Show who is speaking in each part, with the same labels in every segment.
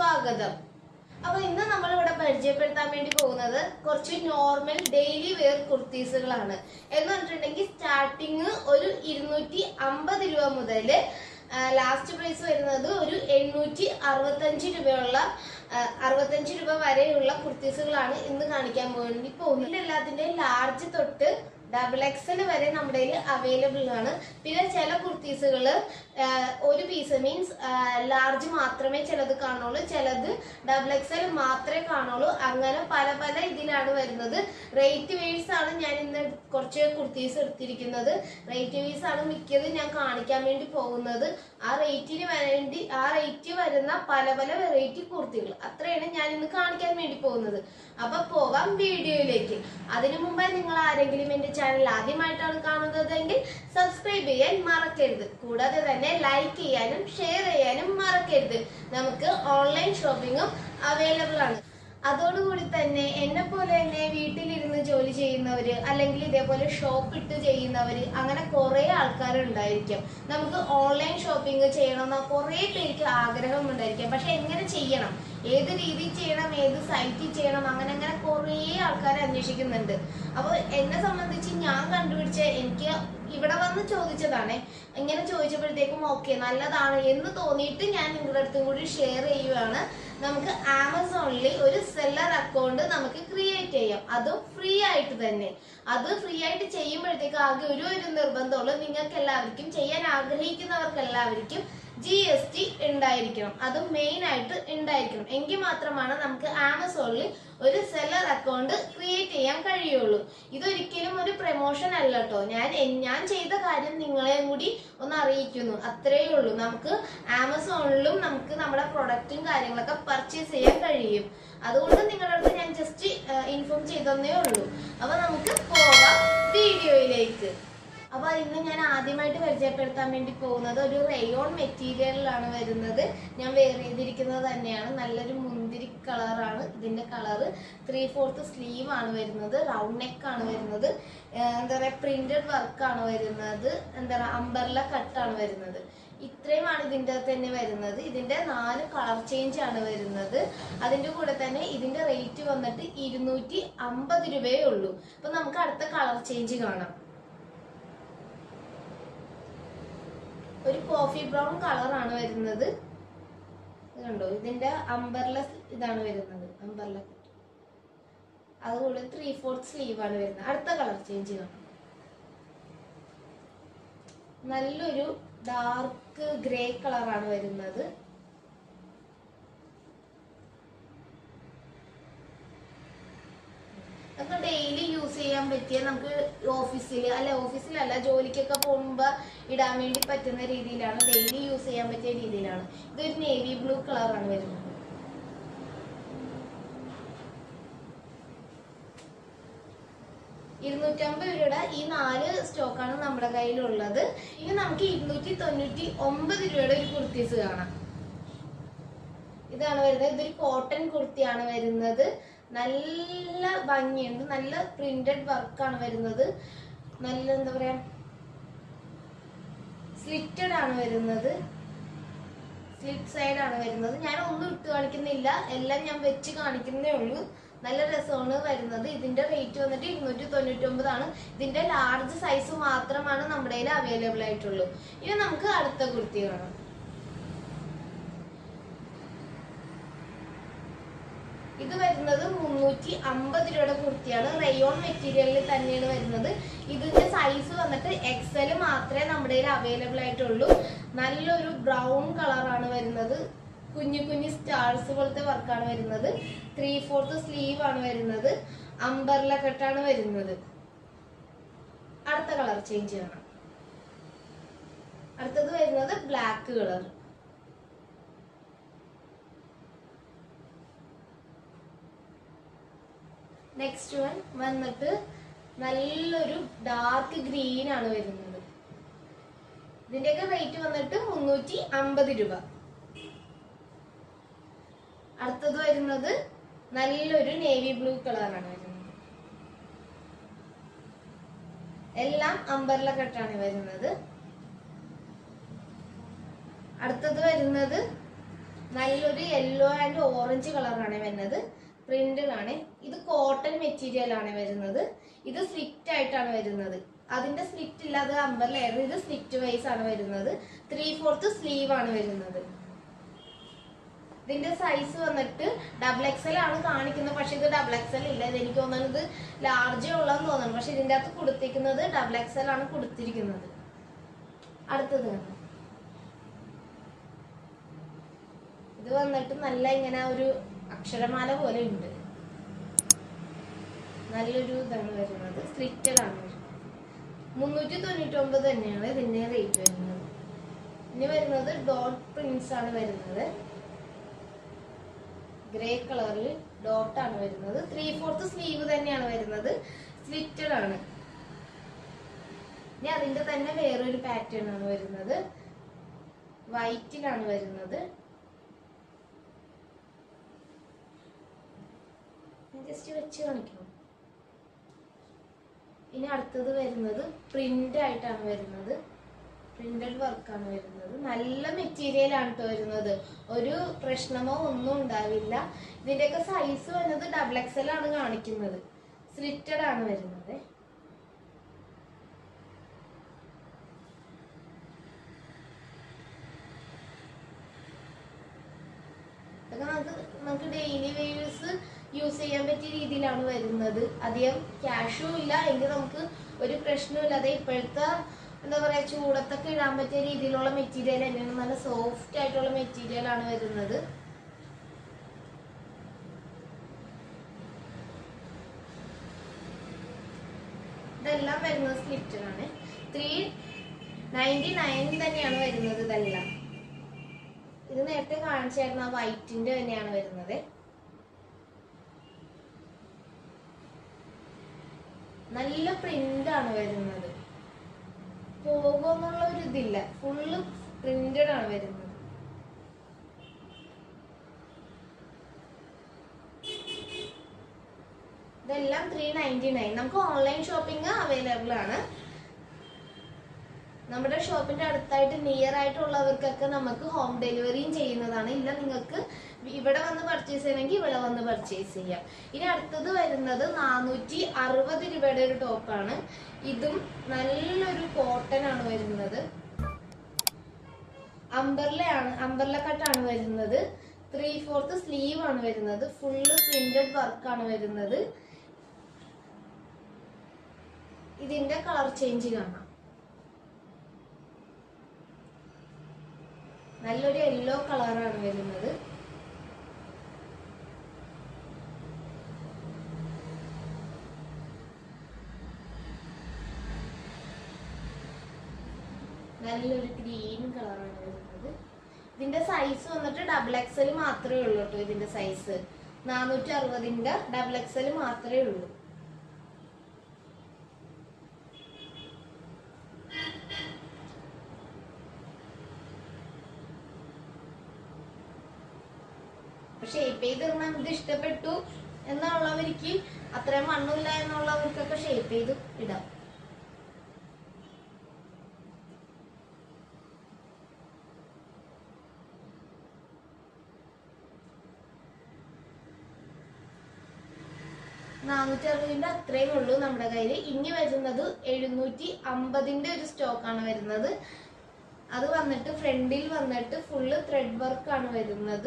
Speaker 1: സ്വാഗതം അപ്പൊ ഇന്ന് നമ്മൾ ഇവിടെ പരിചയപ്പെടുത്താൻ വേണ്ടി പോകുന്നത് കുറച്ച് നോർമൽ ഡെയിലി വെയർ കുർത്തീസുകളാണ് എന്ന് പറഞ്ഞിട്ടുണ്ടെങ്കിൽ സ്റ്റാർട്ടിങ് ഒരു ഇരുന്നൂറ്റി അമ്പത് രൂപ മുതൽ ലാസ്റ്റ് പ്രൈസ് വരുന്നത് ഒരു എണ്ണൂറ്റി അറുപത്തഞ്ച് രൂപയുള്ള ആ, അറുപത്തഞ്ച് രൂപ വരെയുള്ള കുർത്തീസുകളാണ് ഇന്ന് കാണിക്കാൻ വേണ്ടി പോകുന്നത് ഇതിൽ എല്ലാത്തിന്റെയും ലാർജ് തൊട്ട് ഡബിൾ എക്സൽ വരെ നമ്മുടെ കയ്യിൽ അവൈലബിൾ ആണ് പിന്നെ ചില കുർത്തീസുകൾ ഒരു പീസ് മീൻസ് ലാർജ് മാത്രമേ ചിലത് കാണുള്ളൂ ചിലത് ഡബിൾ എക്സൽ മാത്രമേ കാണുള്ളൂ അങ്ങനെ പല പല ഇതിലാണ് വരുന്നത് റേറ്റ് വേഴ്സ് ആണ് ഞാൻ ഇന്ന് കുറച്ച് കുർത്തീസ് എടുത്തിരിക്കുന്നത് റേറ്റ് വേഴ്സ് ആണ് മിക്കത് ഞാൻ കാണിക്കാൻ വേണ്ടി പോകുന്നത് ആ റേറ്റിന് വേണ്ടി ആ റേറ്റ് വരുന്ന പല പല വെറൈറ്റി കുർത്തികൾ അത്രയാണ് ഞാൻ ഇന്ന് കാണിക്കാൻ വേണ്ടി പോകുന്നത് അപ്പൊ പോകാം വീഡിയോയിലേക്ക് അതിനു മുമ്പേ നിങ്ങൾ ആരെങ്കിലും എന്റെ ചാനൽ ആദ്യമായിട്ടാണ് കാണുന്നതെങ്കിൽ സബ്സ്ക്രൈബ് ചെയ്യാൻ മറക്കരുത് കൂടാതെ തന്നെ ലൈക്ക് ചെയ്യാനും ഷെയർ ചെയ്യാനും മറക്കരുത് നമുക്ക് ഓൺലൈൻ ഷോപ്പിംഗും അവൈലബിൾ ആണ് അതോടുകൂടി തന്നെ എന്നെ പോലെ തന്നെ വീട്ടിലിരുന്ന് ജോലി ചെയ്യുന്നവര് അല്ലെങ്കിൽ ഇതേപോലെ ഷോപ്പ് ഇട്ട് ചെയ്യുന്നവര് അങ്ങനെ കുറെ ആൾക്കാരുണ്ടായിരിക്കും നമുക്ക് ഓൺലൈൻ ഷോപ്പിംഗ് ചെയ്യണമെന്ന കുറെ പേർക്ക് ആഗ്രഹം ഉണ്ടായിരിക്കും പക്ഷെ എങ്ങനെ ചെയ്യണം ഏത് രീതിയിൽ ചെയ്യണം ഏത് സൈറ്റിൽ ചെയ്യണം അങ്ങനെ അങ്ങനെ കുറെ ആൾക്കാർ അന്വേഷിക്കുന്നുണ്ട് അപ്പൊ എന്നെ സംബന്ധിച്ച് ഞാൻ കണ്ടുപിടിച്ച എനിക്ക് ഇവിടെ വന്ന് ചോദിച്ചതാണ് ഇങ്ങനെ ചോദിച്ചപ്പോഴത്തേക്കും ഓക്കെ നല്ലതാണ് എന്ന് തോന്നിയിട്ട് ഞാൻ നിങ്ങളുടെ അടുത്തും കൂടി ഷെയർ ചെയ്യുവാണ് നമുക്ക് ആമസോണിൽ ഒരു സെല്ലർ അക്കൗണ്ട് നമുക്ക് ക്രിയേറ്റ് ചെയ്യാം അതും ഫ്രീ ആയിട്ട് തന്നെ അത് ഫ്രീ ആയിട്ട് ചെയ്യുമ്പോഴത്തേക്ക് ആകെ ഒരു ഒരു നിർബന്ധമുള്ളൂ നിങ്ങൾക്ക് എല്ലാവർക്കും ചെയ്യാൻ ആഗ്രഹിക്കുന്നവർക്ക് എല്ലാവർക്കും ജി എസ് ടി ഉണ്ടായിരിക്കണം അത് മെയിൻ ആയിട്ട് ഉണ്ടായിരിക്കണം എങ്കിൽ മാത്രമാണ് നമുക്ക് ആമസോണിൽ ഒരു സെല്ലർ അക്കൗണ്ട് ക്രിയേറ്റ് ചെയ്യാൻ കഴിയുള്ളൂ ഇതൊരിക്കലും ഒരു പ്രൊമോഷൻ അല്ല കേട്ടോ ഞാൻ എൻ- ഞാൻ ചെയ്ത കാര്യം നിങ്ങളെയും കൂടി ഒന്ന് അറിയിക്കുന്നു അത്രയേ ഉള്ളൂ നമുക്ക് ആമസോണിലും നമുക്ക് നമ്മുടെ പ്രൊഡക്റ്റും കാര്യങ്ങളൊക്കെ പർച്ചേസ് ചെയ്യാൻ കഴിയും അതുകൊണ്ട് നിങ്ങളുടെ അടുത്ത് ഞാൻ ജസ്റ്റ് ഇൻഫോം ചെയ്തതന്നേ ഉള്ളൂ അപ്പൊ നമുക്ക് പോവാം വീഡിയോയിലേക്ക് അപ്പൊ ഇന്ന് ഞാൻ ആദ്യമായിട്ട് പരിചയപ്പെടുത്താൻ വേണ്ടി പോകുന്നത് ഒരു റെയോൺ മെറ്റീരിയലിലാണ് വരുന്നത് ഞാൻ വെയർ ചെയ്തിരിക്കുന്നത് തന്നെയാണ് നല്ലൊരു മുന്തിരി കളറാണ് ഇതിന്റെ കളറ് ത്രീ ഫോർത്ത് സ്ലീവ് ആണ് വരുന്നത് റൗണ്ട് നെക്ക് ആണ് വരുന്നത് ഏഹ് എന്താ പറയാ പ്രിന്റഡ് വർക്കാണ് വരുന്നത് എന്താ പറയാ അമ്പർല കട്ടാണ് വരുന്നത് ഇത്രയുമാണ് ഇതിന്റെ തന്നെ വരുന്നത് ഇതിന്റെ നാല് കളർ ചേഞ്ച് ആണ് വരുന്നത് അതിന്റെ കൂടെ തന്നെ ഇതിന്റെ റേറ്റ് വന്നിട്ട് ഇരുന്നൂറ്റി അമ്പത് രൂപയേ ഉള്ളൂ അപ്പൊ നമുക്ക് അടുത്ത കളർ ചേഞ്ച് കാണാം ഒരു കോഫി ബ്രൗൺ കളറാണ് വരുന്നത് ഇത് കണ്ടോ ഇതിന്റെ അമ്പർല ഇതാണ് വരുന്നത് അമ്പർല അതുകൂടെ ത്രീ ഫോർത്ത് സ്ലീവ് ആണ് വരുന്നത് അടുത്ത കളർ ചേഞ്ച് കാണാം നല്ലൊരു ഡാർക്ക് ഗ്രേ കളറാണ് വരുന്നത് നമുക്ക് ഡെയിലി യൂസ് ചെയ്യാൻ പറ്റിയ നമുക്ക് ഓഫീസിൽ അല്ല ഓഫീസിലല്ല ജോലിക്കൊക്കെ പോകുമ്പോ ഇടാൻ വേണ്ടി പറ്റുന്ന രീതിയിലാണ് ഡെയിലി യൂസ് ചെയ്യാൻ പറ്റിയ രീതിയിലാണ് ഇതൊരു നേവി ബ്ലൂ കളറാണ് വരുന്നത് ഇരുന്നൂറ്റമ്പത് രൂപയുടെ ഈ നാല് സ്റ്റോക്കാണ് നമ്മുടെ കയ്യിലുള്ളത് ഇനി നമുക്ക് ഇരുന്നൂറ്റി തൊണ്ണൂറ്റി ഒമ്പത് രൂപയുടെ ഒരു കുർത്തീസ് കാണാം ഇതാണ് വരുന്നത് ഇതൊരു കോട്ടൺ കുർത്തിയാണ് വരുന്നത് നല്ല ഭംഗിയുണ്ട് നല്ല പ്രിന്റഡ് വർക്കാണ് വരുന്നത് നല്ല എന്താ പറയാ സ്ലിറ്റഡ് ആണ് വരുന്നത് സ്ലിറ്റ് സൈഡ് ആണ് വരുന്നത് ഞാൻ ഒന്നും ഇട്ട് കാണിക്കുന്നില്ല എല്ലാം ഞാൻ വെച്ച് കാണിക്കുന്നേ ഉള്ളൂ നല്ല രസമാണ് വരുന്നത് ഇതിന്റെ റേറ്റ് വന്നിട്ട് ഇരുന്നൂറ്റി തൊണ്ണൂറ്റി ഒമ്പതാണ് ഇതിന്റെ ലാർജ് സൈസ് മാത്രമാണ് നമ്മുടെ കയ്യിൽ അവൈലബിൾ ആയിട്ടുള്ളൂ ഇനി നമുക്ക് അടുത്ത കുർത്തി കാണാം ഇത് വരുന്നത് മുന്നൂറ്റി അമ്പത് രൂപയുടെ കുർത്തിയാണ് റയോൺ മെറ്റീരിയലിൽ തന്നെയാണ് വരുന്നത് ഇതിന്റെ സൈസ് വന്നിട്ട് എക്സൽ മാത്രമേ നമ്മുടെ കയ്യിൽ അവൈലബിൾ ആയിട്ടുള്ളൂ നല്ലൊരു ബ്രൗൺ കളറാണ് വരുന്നത് കുഞ്ഞു കുഞ്ഞു സ്റ്റാർസ് പോലത്തെ വർക്കാണ് വരുന്നത് ത്രീ ഫോർത്ത് സ്ലീവ് ആണ് വരുന്നത് അമ്പർല കട്ടാണ് വരുന്നത് അടുത്ത കളർ ചേഞ്ച് ചെയ്യണം അടുത്തത് വരുന്നത് ബ്ലാക്ക് കളർ നെക്സ്റ്റ് വൺ വന്നിട്ട് നല്ലൊരു ഡാർക്ക് ഗ്രീൻ ആണ് വരുന്നത് ഇതിന്റെയൊക്കെ റേറ്റ് വന്നിട്ട് മുന്നൂറ്റി അമ്പത് രൂപ അടുത്തത് വരുന്നത് നല്ലൊരു നേവി ബ്ലൂ കളറാണ് വരുന്നത് എല്ലാം അമ്പർല കട്ടാണ് വരുന്നത് അടുത്തത് വരുന്നത് നല്ലൊരു യെല്ലോ ആൻഡ് ഓറഞ്ച് കളറാണ് വരുന്നത് പ്രിന്റഡ് ആണ് ഇത് കോട്ടൺ മെറ്റീരിയൽ ആണ് വരുന്നത് ഇത് സ്ലിറ്റ് ആയിട്ടാണ് വരുന്നത് അതിന്റെ സ്ലിറ്റ് ഇല്ല അത് അമ്പർ ലെയർ ഇത് സ്ലിറ്റ് വൈസ് ആണ് വരുന്നത് ത്രീ ഫോർത്ത് സ്ലീവ് ആണ് വരുന്നത് ഇതിന്റെ സൈസ് വന്നിട്ട് ഡബിൾ എക്സൽ ആണ് കാണിക്കുന്നത് പക്ഷെ ഇത് ഡബിൾ എക്സൽ ഇല്ല ഇത് എനിക്ക് തോന്നുന്നത് ലാർജേ ഉള്ളതെന്ന് തോന്നുന്നു പക്ഷെ ഇതിന്റെ അകത്ത് കൊടുത്തിരിക്കുന്നത് ഡബിൾ എക്സൽ ആണ് കൊടുത്തിരിക്കുന്നത് അടുത്തത് കാണാം ഇത് വന്നിട്ട് നല്ല ഇങ്ങനെ ഒരു അക്ഷരമാല പോലെ ഉണ്ട് നല്ലൊരു ഇതാണ് വരുന്നത് സ്ലിറ്റഡ് ആണ് വരുന്നത് മുന്നൂറ്റി തൊണ്ണൂറ്റി ഒമ്പത് തന്നെയാണ് ഇതിന്റെ റേറ്റ് വരുന്നത് ഇനി വരുന്നത് ഡോട്ട് പ്രിന്റ്സ് ആണ് വരുന്നത് ഗ്രേ കളറിൽ ഡോട്ട് ആണ് വരുന്നത് ത്രീ ഫോർത്ത് സ്ലീവ് തന്നെയാണ് വരുന്നത് സ്ലിറ്റഡ് ആണ് ഇനി അതിന്റെ തന്നെ വേറൊരു പാറ്റേൺ ആണ് വരുന്നത് വൈറ്റിലാണ് വരുന്നത് ജസ്റ്റ് വെച്ച് കാണിക്കണം ഇനി അടുത്തത് വരുന്നത് പ്രിന്റ് ആയിട്ടാണ് വരുന്നത് പ്രിന്റഡ് വർക്കാണ് വരുന്നത് നല്ല മെറ്റീരിയൽ ആണ് കേട്ടോ വരുന്നത് ഒരു പ്രശ്നമോ ഒന്നും ഉണ്ടാവില്ല ഇതിന്റെയൊക്കെ സൈസ് വരുന്നത് ഡബിൾ എക്സൽ ആണ് കാണിക്കുന്നത് സ്ലിറ്റഡ് ആണ് വരുന്നത് ഇതൊക്കെ നമുക്ക് നമുക്ക് ഡെയിലി വേഴ്സ് യൂസ് ചെയ്യാൻ പറ്റിയ രീതിയിലാണ് വരുന്നത് അധികം ക്യാഷും ഇല്ല എങ്കിൽ നമുക്ക് ഒരു പ്രശ്നമില്ലാതെ ഇപ്പോഴത്തെ എന്താ പറയാ ചൂടത്തൊക്കെ ഇടാൻ പറ്റിയ രീതിയിലുള്ള മെറ്റീരിയൽ തന്നെയാണ് നല്ല സോഫ്റ്റ് ആയിട്ടുള്ള മെറ്റീരിയൽ ആണ് വരുന്നത് ഇതെല്ലാം വരുന്നത് സ്ലിറ്റഡാണ് ത്രീ നയൻറ്റി നയൻ തന്നെയാണ് വരുന്നത് ഇതെല്ലാം ഇത് നേരത്തെ കാണിച്ചായിരുന്നു ആ വൈറ്റിന്റെ തന്നെയാണ് വരുന്നത് നല്ല പ്രിന്റ് ആണ് വരുന്നത് പോകുമെന്നുള്ള ഒരു ഇതില്ല ഫുള്ള് പ്രിന്റഡ് ആണ് വരുന്നത് ഇതെല്ലാം ത്രീ നയൻറ്റി നയൻ നമുക്ക് ഓൺലൈൻ ഷോപ്പിംഗ് അവൈലബിൾ ആണ് നമ്മുടെ ഷോപ്പിന്റെ അടുത്തായിട്ട് നിയർ ആയിട്ടുള്ളവർക്കൊക്കെ നമുക്ക് ഹോം ഡെലിവറിയും ചെയ്യുന്നതാണ് ഇല്ല നിങ്ങൾക്ക് ഇവിടെ വന്ന് പർച്ചേസ് ചെയ്യണമെങ്കിൽ ഇവിടെ വന്ന് പർച്ചേസ് ചെയ്യാം ഇനി അടുത്തത് വരുന്നത് നാനൂറ്റി അറുപത് രൂപയുടെ ഒരു ടോപ്പാണ് ഇതും നല്ലൊരു കോട്ടൺ ആണ് വരുന്നത് അംബർലയാണ് അംബർല കട്ടാണ് വരുന്നത് ത്രീ ഫോർത്ത് സ്ലീവ് ആണ് വരുന്നത് ഫുള്ള് പ്രിന്റഡ് വർക്കാണ് വരുന്നത് ഇതിന്റെ കളർ ചേഞ്ച് കാണാം നല്ലൊരു യെല്ലോ കളറാണ് വരുന്നത് നല്ലൊരു ഗ്രീൻ കളറാണ് വരുന്നത് ഇതിന്റെ സൈസ് വന്നിട്ട് ഡബിൾ എക്സൽ മാത്രമേ ഉള്ളൂ കേട്ടോ ഇതിന്റെ സൈസ് നാനൂറ്റി അറുപതിന്റെ ഡബിൾ എക്സൽ മാത്രമേ ഉള്ളൂ ഷേപ്പ് ചെയ്തിരുന്ന ഇത് ഇഷ്ടപ്പെട്ടു എന്നുള്ളവർക്ക് അത്രയും മണ്ണില്ല എന്നുള്ളവർക്കൊക്കെ ഷേപ്പ് ചെയ്ത് ഇടാം നാനൂറ്റി അറുപതിന്റെ അത്രയും ഉള്ളൂ നമ്മുടെ കയ്യിൽ ഇനി വരുന്നത് എഴുന്നൂറ്റി അമ്പതിന്റെ ഒരു സ്റ്റോക്കാണ് വരുന്നത് അത് വന്നിട്ട് ഫ്രണ്ടിൽ വന്നിട്ട് ഫുള്ള് ത്രെഡ് വർക്കാണ് വരുന്നത്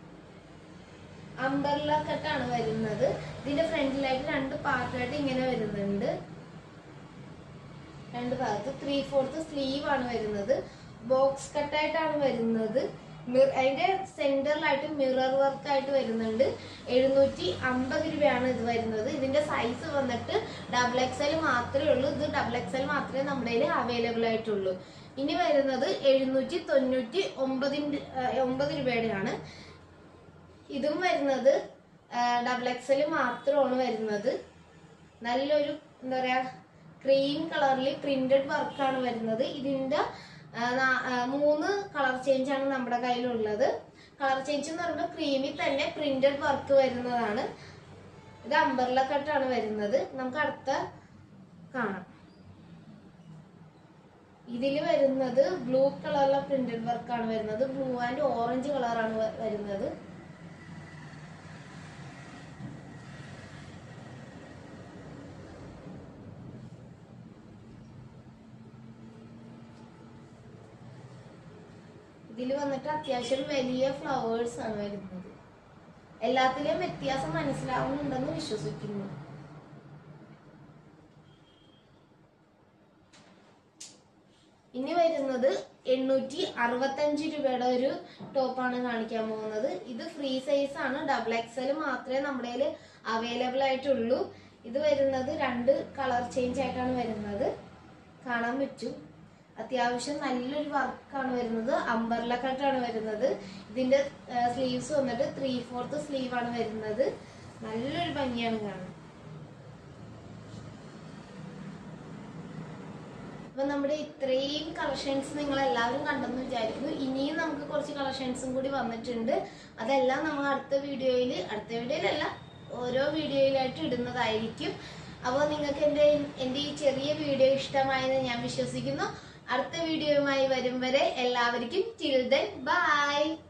Speaker 1: അംബർല കട്ടാണ് വരുന്നത് ഇതിന്റെ ഫ്രണ്ടിലായിട്ട് രണ്ട് പാർട്ടായിട്ട് ഇങ്ങനെ വരുന്നുണ്ട് രണ്ട് ഭാഗത്ത് ത്രീ ഫോർത്ത് സ്ലീവ് ആണ് വരുന്നത് ബോക്സ് കട്ടായിട്ടാണ് വരുന്നത് മിർ- അതിന്റെ സെന്ററിലായിട്ട് മിറർ വർക്ക് ആയിട്ട് വരുന്നുണ്ട് എഴുന്നൂറ്റി അമ്പത് രൂപയാണ് ഇത് വരുന്നത് ഇതിന്റെ സൈസ് വന്നിട്ട് ഡബിൾ എക്സൽ മാത്രമേ ഉള്ളൂ ഇത് ഡബിൾ എക്സൽ മാത്രമേ നമ്മുടെ കയ്യിൽ അവൈലബിൾ ആയിട്ടുള്ളൂ ഇനി വരുന്നത് എഴുന്നൂറ്റി തൊണ്ണൂറ്റി ഒമ്പതിന്റെ ആ, ഒമ്പത് രൂപയുടെയാണ് ഇതും വരുന്നത് ഡബിൾ എക്സൽ മാത്രമാണ് വരുന്നത് നല്ലൊരു എന്താ പറയാ ക്രീം കളറിൽ പ്രിന്റഡ് വർക്കാണ് വരുന്നത് ഇതിന്റെ ആ, നാ- ആ, മൂന്ന് കളർ ചേഞ്ച് ആണ് നമ്മുടെ കയ്യിലുള്ളത് കളർ ചേഞ്ച് എന്ന് പറയുമ്പോൾ ക്രീമിൽ തന്നെ പ്രിന്റഡ് വർക്ക് വരുന്നതാണ് ഇത് അമ്പർല കട്ടാണ് വരുന്നത് നമുക്ക് അടുത്ത കാണാം ഇതിൽ വരുന്നത് ബ്ലൂ കളറിലെ പ്രിന്റഡ് വർക്കാണ് വരുന്നത് ബ്ലൂ ആൻഡ് ഓറഞ്ച് കളറാണ് വരുന്നത് ഇതിൽ വന്നിട്ട് അത്യാവശ്യം വലിയ ഫ്ലവേഴ്സ് ആണ് വരുന്നത് എല്ലാത്തിലെയും വ്യത്യാസം മനസ്സിലാവുന്നുണ്ടെന്ന് വിശ്വസിക്കുന്നു ഇനി വരുന്നത് എണ്ണൂറ്റി അറുപത്തഞ്ച് രൂപയുടെ ഒരു ടോപ്പാണ് കാണിക്കാൻ പോകുന്നത് ഇത് ഫ്രീ സൈസ് ആണ് ഡബിൾ എക്സൽ മാത്രമേ നമ്മുടെ കയ്യിൽ അവൈലബിൾ ആയിട്ടുള്ളൂ ഇത് വരുന്നത് രണ്ട് കളർ ചേഞ്ച് ആയിട്ടാണ് വരുന്നത് കാണാൻ പറ്റും അത്യാവശ്യം നല്ലൊരു വർക്കാണ് വരുന്നത് അമ്പർല കട്ടാണ് വരുന്നത് ഇതിന്റെ സ്ലീവ്സ് വന്നിട്ട് ത്രീ ഫോർത്ത് സ്ലീവ് ആണ് വരുന്നത് നല്ലൊരു ഭംഗിയാണ് കാണാൻ അപ്പൊ നമ്മുടെ ഇത്രയും കളക്ഷൻസ് നിങ്ങൾ എല്ലാവരും കണ്ടെന്ന് വിചാരിക്കുന്നു ഇനിയും നമുക്ക് കുറച്ച് കളക്ഷൻസും കൂടി വന്നിട്ടുണ്ട് അതെല്ലാം നമ്മൾ അടുത്ത വീഡിയോയിൽ അടുത്ത വീഡിയോയിലല്ല ഓരോ വീഡിയോയിലായിട്ട് ഇടുന്നതായിരിക്കും അപ്പോൾ നിങ്ങൾക്ക് എൻ്റെ എൻ്റെ ഈ ചെറിയ വീഡിയോ ഇഷ്ടമായെന്ന് ഞാൻ വിശ്വസിക്കുന്നു അടുത്ത വീഡിയോയുമായി വരും വരെ എല്ലാവർക്കും ടിൽ ദെൻ ബൈ